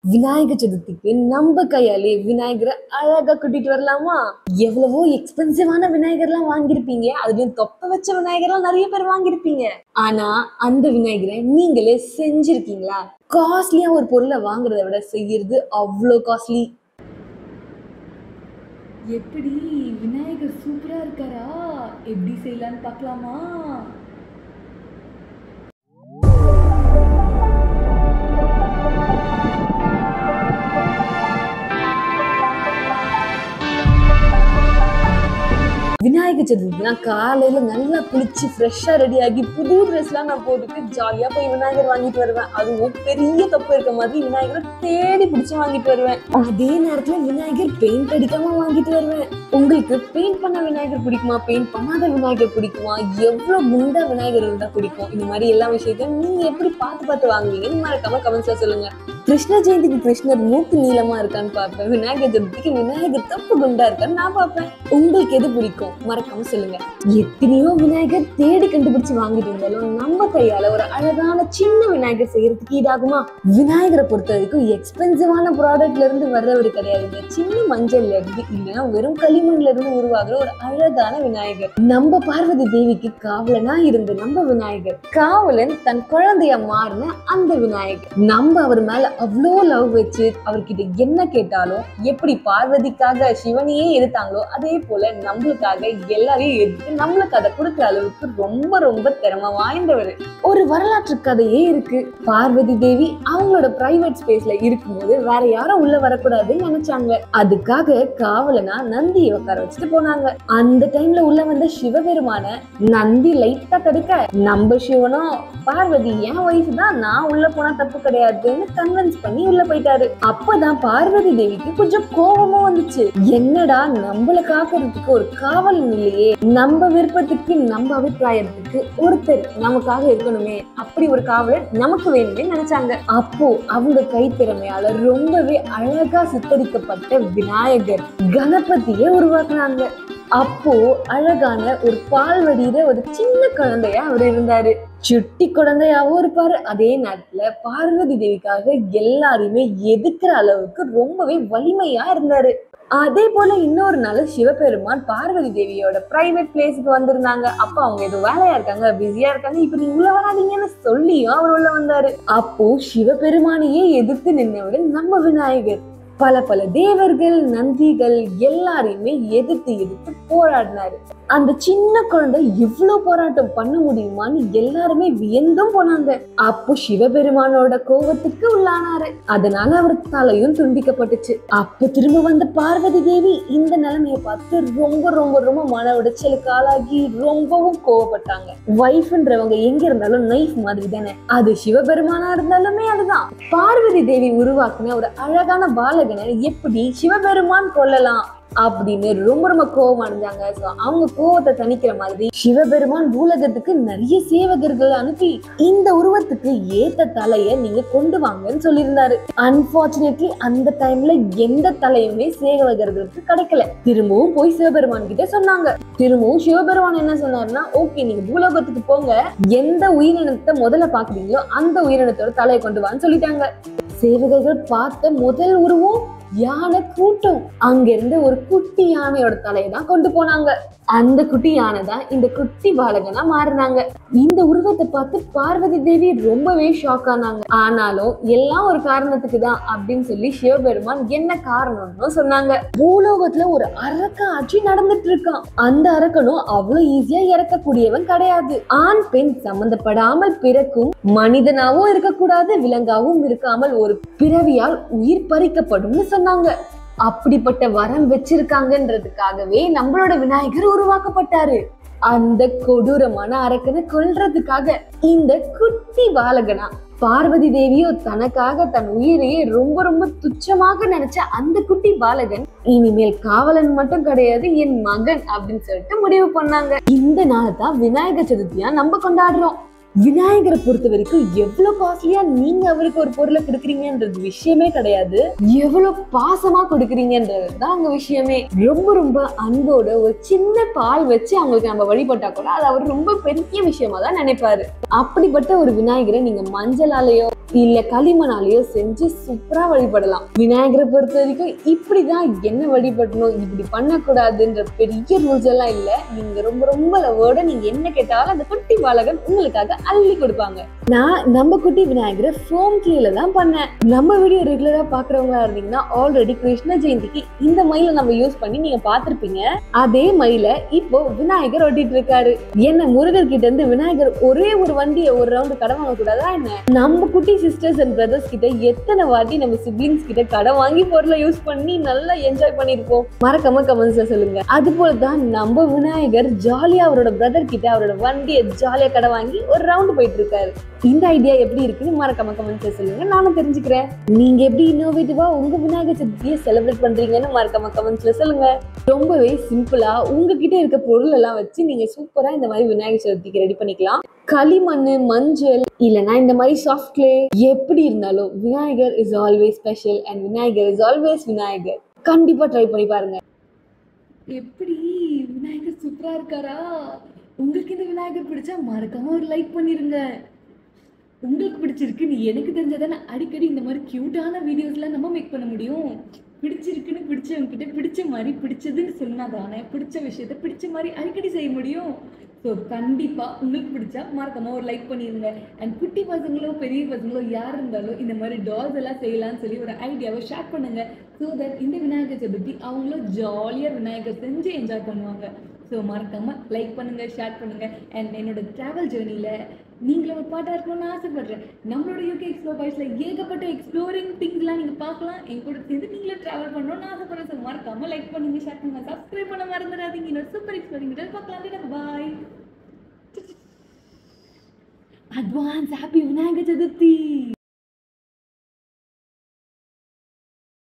விநாயகர் சதுர்த்திக்கு நம்ம கையாலே விநாயகரை அழகா கூட்டிட்டு வரலாமா எவ்வளவோ எக்ஸ்பென்சிவான விநாயகர்லாம் வாங்கியிருப்பீங்க அதுலயும் தொப்பை வச்ச விநாயகர்லாம் நிறைய பேர் வாங்கியிருப்பீங்க ஆனா அந்த விநாயகரை நீங்களே செஞ்சிருக்கீங்களா காஸ்ட்லியா ஒரு பொருளை வாங்குறதை விட செய்யறது அவ்வளோ காஸ்ட்லி எப்படி விநாயகர் சூப்பரா இருக்காரா எப்படி செய்யலான்னு பார்க்கலாமா விநாயகர் சதுர்த்தினா காலையில நல்லா குளிச்சு ஃப்ரெஷ்ஷா ரெடி ஆகி புது ட்ரெஸ்லாம் நான் போட்டுட்டு ஜாலியா போய் விநாயகர் வாங்கிட்டு வருவேன் அதுவும் பெரிய தொப்பு இருக்க மாதிரி விநாயகரை தேடி பிடிச்சு வாங்கிட்டு வருவேன் அதே நேரத்துல விநாயகர் பெயிண்ட் அடிக்காம வாங்கிட்டு வருவேன் உங்களுக்கு பெயிண்ட் பண்ண விநாயகர் பிடிக்குமா பெயிண்ட் பண்ணாத விநாயகர் பிடிக்குமா எவ்வளவு குண்டா விநாயகர் இருந்தா பிடிக்கும் இந்த மாதிரி எல்லா விஷயத்தையும் நீங்க எப்படி பார்த்து பார்த்து வாங்குவீங்கன்னு மறக்காம கமெண்ட்ஸ்ல சொல்லுங்க கிருஷ்ண ஜெயந்திக்கு கிருஷ்ணர் மூக்கு நீளமா இருக்கான்னு பார்ப்பேன் விநாயகர் சதுர்த்திக்கு விநாயகர் தப்பு குண்டா இருக்கான்னு நான் பார்ப்பேன் உங்களுக்கு எது பிடிக்கும் மறக்காம சொல்லுங்க எத்தனையோ விநாயகர் தேடி கண்டுபிடிச்சு வாங்கிட்டு இருந்தாலும் நம்ம கையால ஒரு அழகான சின்ன விநாயகர் செய்யறதுக்கு ஈடாகுமா விநாயகரை பொறுத்த வரைக்கும் எக்ஸ்பென்சிவான ப்ராடக்ட்ல இருந்து வர்றவர் கிடையாதுங்க சின்ன மஞ்சள்ல இருந்து இல்லைன்னா வெறும் களிமண்ல இருந்து உருவாகுற ஒரு அழகான விநாயகர் நம்ம பார்வதி தேவிக்கு காவலனா இருந்த நம்ம விநாயகர் காவலன் தன் குழந்தைய மாறின அந்த விநாயகர் நம்ம அவர் மேல அவ்வளோ லவ் வச்சு அவர்கிட்ட என்ன கேட்டாலும் எப்படி பார்வதிக்காக சிவனையே எதிர்த்தாங்களோ அதே போல நம்மளுக்காக எல்லாரையும் எதிர்த்து நம்மளுக்கு அதை கொடுக்குற அளவுக்கு ரொம்ப ரொம்ப திறமை வாய்ந்தவர் ஒரு வரலாற்று கதையே இருக்கு பார்வதி தேவி அவங்களோட பிரைவேட் ஸ்பேஸ்ல இருக்கும்போது வேற யாரும் உள்ள வரக்கூடாதுன்னு நினைச்சாங்க அதுக்காக காவலனா நந்தியை உட்கார வச்சுட்டு போனாங்க அந்த டைம்ல உள்ள வந்த சிவபெருமான நந்தி லைட்டா தடுக்க நம்ம சிவனும் பார்வதி என் ஒய்ஃப் தான் நான் உள்ள போனா தப்பு கிடையாதுன்னு கன்வின்ஸ் பண்ணி உள்ள போயிட்டாரு அப்பதான் பார்வதி தேவிக்கு கொஞ்சம் கோபமும் வந்துச்சு என்னடா நம்மள காக்கிறதுக்கு ஒரு காவலன் இல்லையே நம்ம விருப்பத்துக்கு நம்ம அபிப்பிராயத்துக்கு ஒருத்தர் நமக்காக இருக்கணுமே அப்படி ஒரு காவலர் நமக்கு வேணுமே நினைச்சாங்க அப்போ அவங்க கைத்திறமையால ரொம்பவே அழகா சித்தரிக்கப்பட்ட விநாயகர் கணபதியை உருவாக்குனாங்க அப்போ அழகான ஒரு பால் வடிகிற ஒரு சின்ன குழந்தையா அவர் இருந்தாரு சுட்டி குழந்தையாவும் இருப்பாரு அதே நேரத்துல பார்வதி தேவிக்காக எல்லாரையுமே எதிர்க்கிற அளவுக்கு ரொம்பவே வலிமையா இருந்தாரு அதே போல இன்னொரு நாள் சிவபெருமான் பார்வதி தேவியோட பிரைவேட் பிளேஸுக்கு வந்திருந்தாங்க அப்ப அவங்க ஏதோ வேலையா இருக்காங்க பிஸியா இருக்காங்க இப்ப நீங்க உள்ள வராதீங்கன்னு சொல்லியும் அவர் உள்ள வந்தாரு அப்போ சிவபெருமானையே எதிர்த்து நின்னவர் நம்ம விநாயகர் பல பல தேவர்கள் நந்திகள் எல்லாரையுமே எதிர்த்து எதிர்த்து போராடினாரு அந்த சின்ன குழந்தை இவ்வளவு போராட்டம் பண்ண முடியுமான்னு எல்லாருமே வியந்தும் போனாங்க அப்போ சிவபெருமானோட கோபத்துக்கு உள்ளானாரு அதனால அவர் தலையும் துண்டிக்கப்பட்டுச்சு அப்போ திரும்ப வந்த பார்வதி தேவி இந்த நிலைமைய பார்த்து ரொம்ப ரொம்ப ரொம்ப மன உடைச்சலுக்கு ஆளாகி ரொம்பவும் கோவப்பட்டாங்க ஒய்ஃப்ன்றவங்க எங்க இருந்தாலும் நைஃப் மாதிரி தானே அது சிவபெருமானா இருந்தாலுமே அதுதான் பார்வதி தேவி உருவாக்குன ஒரு அழகான பாலகனை எப்படி சிவபெருமான் கொல்லலாம் அப்படின்னு ரொம்ப ரொம்ப கோவம் அடைஞ்சாங்க ஸோ அவங்க கோவத்தை தணிக்கிற மாதிரி சிவபெருமான் பூலகத்துக்கு நிறைய சேவகர்கள் அனுப்பி இந்த உருவத்துக்கு ஏத்த தலைய நீங்க கொண்டு வாங்கன்னு சொல்லியிருந்தாரு அன்பார்ச்சுனேட்லி அந்த டைம்ல எந்த தலையுமே சேவகர்களுக்கு கிடைக்கல திரும்பவும் போய் சிவபெருமான் கிட்ட சொன்னாங்க திரும்பவும் சிவபெருமான் என்ன சொன்னாருன்னா ஓகே நீங்க பூலோகத்துக்கு போங்க எந்த உயிரினத்தை முதல்ல பாக்குறீங்களோ அந்த உயிரினத்தோட தலையை கொண்டு வான்னு சொல்லிட்டாங்க சேவகர்கள் பார்த்த முதல் உருவம் யானை கூட்டம் அங்க இருந்து ஒரு குட்டி யானையோட தலையை தான் கொண்டு போனாங்க அந்த குட்டி யானை தான் இந்த குட்டி பாலகனா மாறினாங்க இந்த உருவத்தை பார்த்து பார்வதி தேவி ரொம்பவே ஷாக் ஆனாங்க ஆனாலும் எல்லாம் ஒரு காரணத்துக்கு தான் அப்படின்னு சொல்லி சிவபெருமான் என்ன காரணம்னு சொன்னாங்க பூலோகத்துல ஒரு அரக்க ஆட்சி நடந்துட்டு இருக்கான் அந்த அரக்கனும் அவ்வளவு ஈஸியா இறக்கக்கூடியவன் கிடையாது ஆண் பெண் சம்பந்தப்படாமல் பிறக்கும் மனிதனாவும் இருக்கக்கூடாது விலங்காவும் இருக்காமல் ஒரு பிறவியால் உயிர் பறிக்கப்படும்னு சொன்னாங்க அப்படிப்பட்ட வரம் வச்சிருக்காங்கன்றதுக்காகவே நம்மளோட விநாயகர் உருவாக்கப்பட்டாரு அந்த கொடூரமான அரக்கனை கொல்றதுக்காக இந்த குட்டி பாலகனா பார்வதி தேவியோ தனக்காக தன் உயிரையே ரொம்ப ரொம்ப துச்சமாக நினைச்ச அந்த குட்டி பாலகன் இனிமேல் காவலன் மட்டும் கிடையாது என் மகன் அப்படின்னு சொல்லிட்டு முடிவு பண்ணாங்க இந்த நாளை தான் விநாயகர் சதுர்த்தியா நம்ம கொண்டாடுறோம் விநாயகரை பொறுத்த வரைக்கும் எவ்வளவு காஸ்ட்லியா நீங்க அவருக்கு ஒரு பொருளை கொடுக்குறீங்கன்றது விஷயமே கிடையாது எவ்வளவு பாசமா கொடுக்குறீங்கன்றது தான் அங்க விஷயமே ரொம்ப ரொம்ப அன்போட ஒரு சின்ன பால் வச்சு அவங்களுக்கு நம்ம வழிபட்டா கூட அது அவர் ரொம்ப பெரிய விஷயமா தான் நினைப்பாரு அப்படிப்பட்ட ஒரு விநாயகரை நீங்க மஞ்சளாலேயோ இல்ல களிமணாலேயோ செஞ்சு சூப்பரா வழிபடலாம் விநாயகரை பொறுத்த வரைக்கும் இப்படிதான் என்ன வழிபடணும் இப்படி பண்ணக்கூடாதுன்ற பெரிய ரூல்ஸ் எல்லாம் இல்ல நீங்க ரொம்ப ரொம்ப லவோட நீங்க என்ன கேட்டாலும் அந்த குட்டி பாலகன் உங்களுக்காக அள்ளி கொடுப்பாங்க நான் நம்ம குட்டி விநாயகரை ஃபோம் கிளேல தான் பண்ணேன் நம்ம வீடியோ ரெகுலரா பாக்குறவங்களா இருந்தீங்கன்னா ஆல்ரெடி கிருஷ்ண ஜெயந்திக்கு இந்த மயிலை நம்ம யூஸ் பண்ணி நீங்க பார்த்திருப்பீங்க அதே மயில இப்போ விநாயகர் ஒட்டிட்டு இருக்காரு என்ன முருகர் கிட்ட இருந்து விநாயகர் ஒரே ஒரு வண்டியை ஒரு ரவுண்டு கடன் வாங்க கூடாதா என்ன நம்ம குட்டி சிஸ்டர்ஸ் அண்ட் பிரதர்ஸ் கிட்ட எத்தனை வாட்டி நம்ம சிப்ளிங்ஸ் கிட்ட கடன் வாங்கி பொருளை யூஸ் பண்ணி நல்லா என்ஜாய் பண்ணிருப்போம் மறக்காம கமெண்ட்ஸ்ல சொல்லுங்க அது போல தான் நம்ம விநாயகர் ஜாலியா அவரோட பிரதர் கிட்ட அவரோட வண்டியை ஜாலியா கடன் வாங்கி ஒரு ரவுண்டு போயிட்டு இருக்காரு இந்த ஐடியா எப்படி இருக்குன்னு மறக்காம கமெண்ட்ஸ்ல சொல்லுங்க நானும் தெரிஞ்சுக்கிறேன் நீங்க எப்படி இன்னோவேட்டிவா உங்க விநாயகர் சதுர்த்தியை செலிப்ரேட் பண்றீங்கன்னு மறக்காம கமெண்ட்ஸ்ல சொல்லுங்க ரொம்பவே சிம்பிளா உங்ககிட்ட இருக்க பொருள் எல்லாம் வச்சு நீங்க சூப்பரா இந்த மாதிரி விநாயகர் சதுர்த்திக்கு ரெடி பண்ணிக்கலாம் களிமண் மஞ்சள் இல்லனா இந்த மாதிரி சாஃப்ட் கிளே எப்படி இருந்தாலும் Vinayagar is always special and Vinayagar is always Vinayagar கண்டிப்பா ட்ரை பண்ணி பாருங்க எப்படி விநாயகர் சூப்பரா இருக்காரா உங்களுக்கு இந்த விநாயகர் பிடிச்சா மறக்காம ஒரு லைக் பண்ணிருங்க உங்களுக்கு பிடிச்சிருக்கு நீ எனக்கு தெரிஞ்சதானே அடிக்கடி இந்த மாதிரி க்யூட்டான வீடியோஸ்லாம் நம்ம மேக் பண்ண முடியும் பிடிச்சிருக்குன்னு பிடிச்சவங்க கிட்ட பிடிச்ச மாதிரி பிடிச்சதுன்னு சொன்னாதானே பிடிச்ச விஷயத்த பிடிச்ச மாதிரி அடிக்கடி செய்ய முடியும் ஸோ கண்டிப்பாக உங்களுக்கு பிடிச்சா மறக்காம ஒரு லைக் பண்ணிடுங்க அண்ட் குட்டி பசங்களோ பெரிய பசங்களோ யார் இருந்தாலும் இந்த மாதிரி டால்ஸ் எல்லாம் செய்யலாம்னு சொல்லி ஒரு ஐடியாவை ஷேர் பண்ணுங்க ஸோ தட் இந்த விநாயகர் சதுர்த்தி அவங்களும் ஜாலியாக விநாயகர் செஞ்சு என்ஜாய் பண்ணுவாங்க ஸோ மறக்காம லைக் பண்ணுங்க ஷேர் பண்ணுங்க அண்ட் என்னோட ட்ராவல் ஜேர்னியில் நீங்களும் ஒரு பாட்டாக இருக்கணும்னு ஆசைப்படுறேன் நம்மளோட யூகே எக்ஸ்ப்ளோர் பாய்ஸில் ஏகப்பட்ட எக்ஸ்ப்ளோரிங் திங்ஸ்லாம் நீங்கள் பார்க்கலாம் என் கூட சேர்ந்து நீங்களும் ட்ராவல் பண்ணணும்னு ஆசைப்படுறேன் ஸோ மறக்காம லைக் பண்ணுங்க ஷேர் பண்ணுங்க சப்ஸ்கிரைப் பண்ண மறந்துடாதீங்க இன்னொரு சூப்பர் எக்ஸ்ப்ளோரிங் பார்க்கலாம் bye advance happy Vinayagar Chaturthi